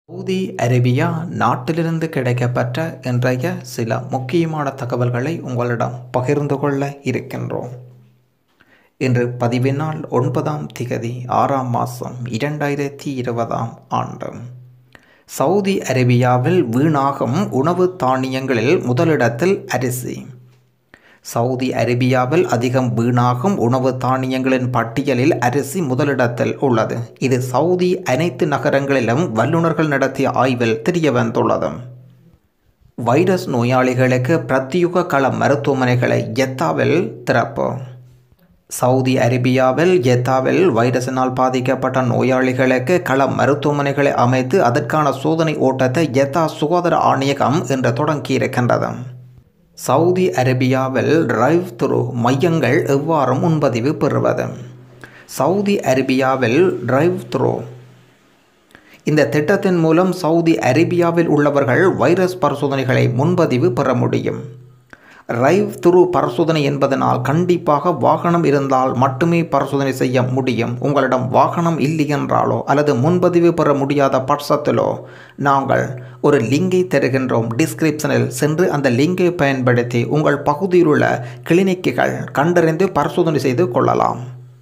Saudi Arabia நாட்டிலிருந்து கிடைக்கப்பெற்ற இன்றைய சில முக்கியமான தகவல்களை உங்களிடம் பகிர்ந்து கொள்ள இருக்கின்றோம் இன்று பதிவினால் ஒன்பதாம் திகதி ஆறாம் மாதம் இரண்டாயிரத்தி இருபதாம் ஆண்டு சவுதி அரேபியாவில் வீணாகும் உணவு தானியங்களில் முதலிடத்தில் அரிசி சவுதி அரேபியாவில் அதிகம் வீணாகும் உணவு தானியங்களின் பட்டியலில் அரிசி முதலிடத்தில் உள்ளது இது சவுதி அனைத்து நகரங்களிலும் வல்லுநர்கள் நடத்திய ஆய்வில் தெரிய வந்துள்ளது வைரஸ் நோயாளிகளுக்கு பிரத்யுக கள மருத்துவமனைகளை ஜெத்தாவில் திறப்பு சவுதி அரேபியாவில் ஜெத்தாவில் வைரஸினால் பாதிக்கப்பட்ட நோயாளிகளுக்கு கள மருத்துவமனைகளை அமைத்து அதற்கான சோதனை ஓட்டத்தை ஜெத்தா சுகாதார ஆணையகம் இன்று தொடங்கியிருக்கின்றது சவுதி அரேபியாவில் டிரைவ் த்ரூ மையங்கள் எவ்வாறு முன்பதிவு பெறுவது சவுதி அரேபியாவில் டிரைவ் த்ரூ இந்த திட்டத்தின் மூலம் சவுதி அரேபியாவில் உள்ளவர்கள் வைரஸ் பரிசோதனைகளை முன்பதிவு பெற முடியும் ரைவ் துரு பரிசோதனை என்பதனால் கண்டிப்பாக வாகனம் இருந்தால் மட்டுமே பரிசோதனை செய்ய முடியும் உங்களிடம் வாகனம் இல்லை என்றாலோ அல்லது முன்பதிவு பெற முடியாத பட்சத்திலோ நாங்கள் ஒரு லிங்கை தருகின்றோம் டிஸ்கிரிப்ஷனில் சென்று அந்த லிங்கை பயன்படுத்தி உங்கள் பகுதியில் உள்ள கிளினிக்குகள் கண்டறிந்து பரிசோதனை செய்து கொள்ளலாம்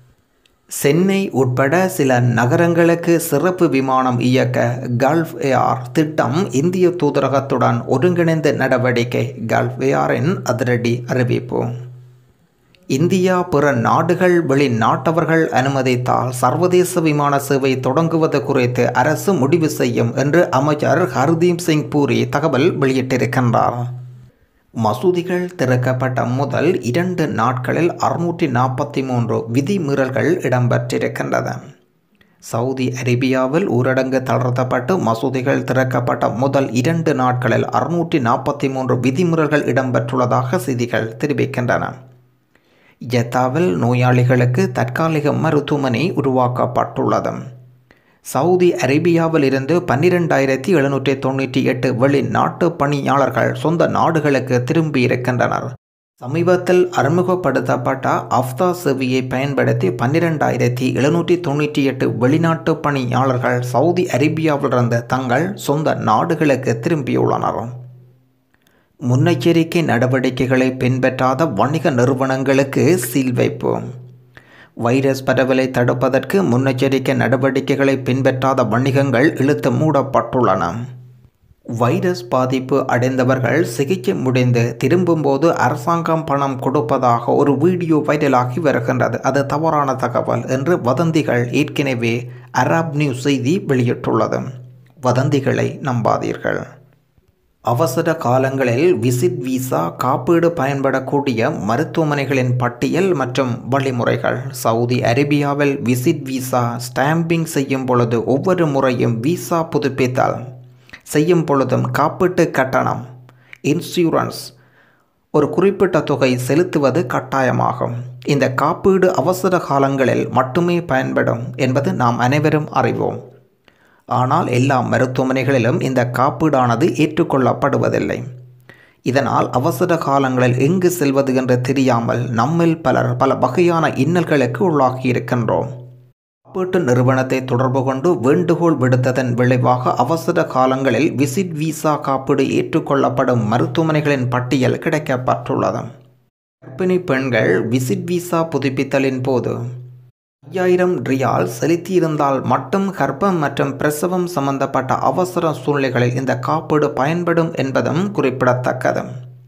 சென்னை உட்பட சில நகரங்களுக்கு சிறப்பு விமானம் இயக்க கல்ஃப் ஏஆர் திட்டம் இந்திய தூதரகத்துடன் ஒருங்கிணைந்த நடவடிக்கை கல்ஃப் ஏஆரின் அதிரடி அறிவிப்பு இந்தியா பிற நாடுகள் வெளிநாட்டவர்கள் அனுமதித்தால் சர்வதேச விமான சேவை தொடங்குவது குறித்து அரசு முடிவு செய்யும் என்று அமைச்சர் ஹர்தீப் சிங் பூரி தகவல் வெளியிட்டிருக்கின்றார் மசூதிகள் திறக்கப்பட்ட முதல் இரண்டு நாட்களில் அறுநூற்றி நாற்பத்தி மூன்று விதிமீறல்கள் இடம்பெற்றிருக்கின்றன சவுதி அரேபியாவில் ஊரடங்கு தளர்த்தப்பட்டு மசூதிகள் திறக்கப்பட்ட முதல் இரண்டு நாட்களில் அறுநூற்றி நாற்பத்தி மூன்று விதிமுறைகள் இடம்பெற்றுள்ளதாக செய்திகள் தெரிவிக்கின்றன ஜெத்தாவில் நோயாளிகளுக்கு தற்காலிக மருத்துவமனை உருவாக்கப்பட்டுள்ளது சவுதி அரேபியாவில் இருந்து பன்னிரெண்டாயிரத்தி எழுநூற்றி தொண்ணூற்றி எட்டு வெளிநாட்டு பணியாளர்கள் சொந்த நாடுகளுக்கு திரும்பியிருக்கின்றனர் சமீபத்தில் அறிமுகப்படுத்தப்பட்ட அஃப்தா சேவையை பயன்படுத்தி பன்னிரெண்டாயிரத்தி எழுநூற்றி தொண்ணூற்றி எட்டு வெளிநாட்டு பணியாளர்கள் சவுதி அரேபியாவிலிருந்து தங்கள் சொந்த நாடுகளுக்கு திரும்பியுள்ளனர் முன்னெச்சரிக்கை நடவடிக்கைகளை பின்பற்றாத வணிக நிறுவனங்களுக்கு சீல் வைப்பு வைரஸ் பரவலை தடுப்பதற்கு முன்னெச்சரிக்கை நடவடிக்கைகளை பின்பற்றாத வணிகங்கள் இழுத்து மூடப்பட்டுள்ளன வைரஸ் பாதிப்பு அடைந்தவர்கள் சிகிச்சை முடிந்து திரும்பும்போது அரசாங்கம் பணம் கொடுப்பதாக ஒரு வீடியோ வைரலாகி வருகின்றது அது தவறான தகவல் என்று வதந்திகள் ஏற்கனவே அராப் நியூஸ் செய்தி வெளியிட்டுள்ளது வதந்திகளை நம்பாதீர்கள் அவசர காலங்களில் விசிட் விசா காப்பீடு பயன்படக்கூடிய மருத்துவமனைகளின் பட்டியல் மற்றும் வழிமுறைகள் சவுதி அரேபியாவில் விசிட் விசா ஸ்டாம்பிங் செய்யும் பொழுது ஒவ்வொரு முறையும் விசா புதுப்பித்தல் செய்யும் பொழுதும் காப்பீட்டு கட்டணம் இன்சூரன்ஸ் ஒரு குறிப்பிட்ட தொகை செலுத்துவது கட்டாயமாகும் இந்த காப்பீடு அவசர காலங்களில் மட்டுமே பயன்படும் என்பது நாம் அனைவரும் அறிவோம் ஆனால் எல்லா மருத்துவமனைகளிலும் இந்த காப்பீடானது ஏற்றுக்கொள்ளப்படுவதில்லை இதனால் அவசர காலங்களில் எங்கு செல்வது என்று தெரியாமல் நம்மில் பலர் பல வகையான இன்னல்களுக்கு உள்ளாகி இருக்கின்றோம் காப்பீட்டு நிறுவனத்தை தொடர்பு கொண்டு வேண்டுகோள் விடுத்ததன் விளைவாக அவசர காலங்களில் விசிட் விசா காப்பீடு ஏற்றுக்கொள்ளப்படும் மருத்துவமனைகளின் பட்டியல் கிடைக்கப்பட்டுள்ளது கர்ப்பிணி பெண்கள் விசிட் விசா புதுப்பித்தலின் போது ஐயாயிரம் ரியால் செலுத்தியிருந்தால் மட்டும் கர்ப்பம் மற்றும் பிரசவம் சம்பந்தப்பட்ட அவசர சூழ்நிலைகளில் இந்த காப்பீடு பயன்படும் என்பதும் குறிப்பிடத்தக்கது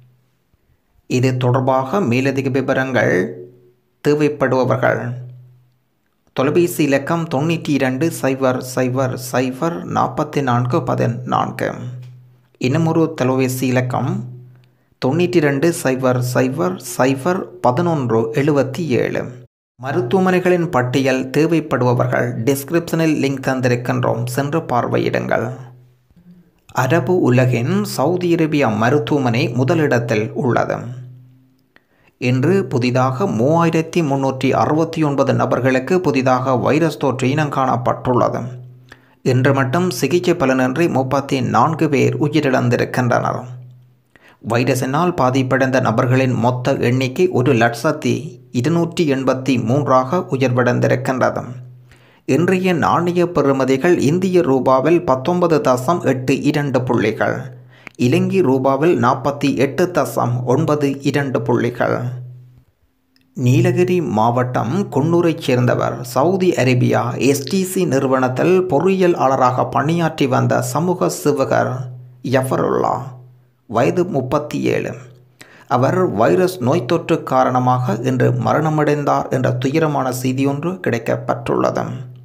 இது தொடர்பாக மேலதிக விவரங்கள் தேவைப்படுபவர்கள் தொலைபேசி இலக்கம் தொண்ணூற்றி இரண்டு சைபர் சைபர் சைபர் நாற்பத்தி நான்கு பதினான்கு இன்னுமொரு தொலைபேசி இலக்கம் தொண்ணூற்றி ரெண்டு சைபர் சைபர் சைபர் பதினொன்று எழுபத்தி ஏழு மருத்துவமனைகளின் பட்டியல் தேவைப்படுபவர்கள் டிஸ்கிரிப்ஷனில் லிங்க் தந்திருக்கின்றோம் சென்று பார்வையிடுங்கள் அரபு உலகின் சவுதி அரேபியா மருத்துவமனை முதலிடத்தில் உள்ளது இன்று புதிதாக மூவாயிரத்தி முன்னூற்றி அறுபத்தி ஒன்பது நபர்களுக்கு புதிதாக வைரஸ் தொற்று இனம் காணப்பட்டுள்ளது இன்று மட்டும் சிகிச்சை பலனின்றி முப்பத்தி நான்கு பேர் உயிரிழந்திருக்கின்றனர் வைரஸினால் பாதிப்படைந்த நபர்களின் மொத்த எண்ணிக்கை ஒரு லட்சத்தி இருநூற்றி எண்பத்தி மூன்றாக உயர்வடைந்திருக்கின்றது இன்றைய நாணய பெறுமதிகள் இந்திய ரூபாவில் பத்தொன்பது தசம் எட்டு இரண்டு புள்ளிகள் இலங்கை ரூபாவில் நாற்பத்தி எட்டு தசம் ஒன்பது இரண்டு புள்ளிகள் நீலகிரி மாவட்டம் குன்னூரைச் சேர்ந்தவர் சவுதி அரேபியா எஸ்டிசி நிறுவனத்தில் பொறியியலாளராக பணியாற்றி வந்த சமூக சிவகர் யஃபருல்லா வயது முப்பத்தி ஏழு அவர் வைரஸ் நோய் தொற்று காரணமாக இன்று மரணமடைந்தார் என்ற துயரமான செய்தியொன்று கிடைக்கப்பட்டுள்ளது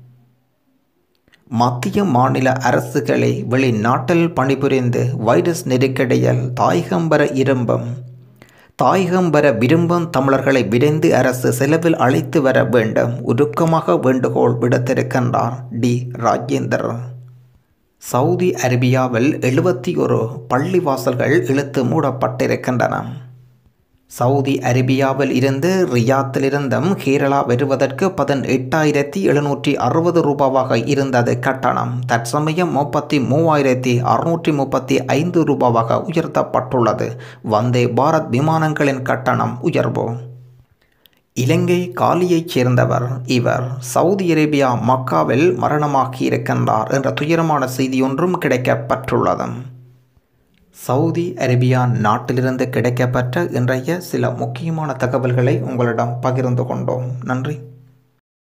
மத்திய மாநில அரசுகளை வெளிநாட்டில் பணிபுரிந்து வைரஸ் நெருக்கடியில் தாயகம்பர இரும்பும் தாயகம்பர விரும்பும் தமிழர்களை விரைந்து அரசு செலவில் அழைத்து வர வேண்டும் உருக்கமாக வேண்டுகோள் விடுத்திருக்கின்றார் டி ராஜேந்தர் சவுதி அரேபியாவில் எழுபத்தி ஒரு பள்ளிவாசல்கள் இழுத்து மூடப்பட்டிருக்கின்றன சவுதி அரேபியாவில் இருந்து ரியாத்திலிருந்தும் கேரளா வருவதற்கு பதினெட்டாயிரத்தி எழுநூற்றி அறுபது ரூபாவாக இருந்தது கட்டணம் தற்சமயம் முப்பத்தி மூவாயிரத்தி அறுநூற்றி முப்பத்தி ஐந்து ரூபாவாக உயர்த்தப்பட்டுள்ளது வந்தே பாரத் விமானங்களின் கட்டணம் உயர்வு இலங்கை காலியைச் சேர்ந்தவர் இவர் சவுதி அரேபியா மக்காவில் மரணமாகி இருக்கின்றார் என்ற துயரமான செய்தியொன்றும் கிடைக்கப்பட்டுள்ளது சவுதி அரேபியா நாட்டிலிருந்து கிடைக்கப்பெற்ற இன்றைய சில முக்கியமான தகவல்களை உங்களிடம் பகிர்ந்து கொண்டோம் நன்றி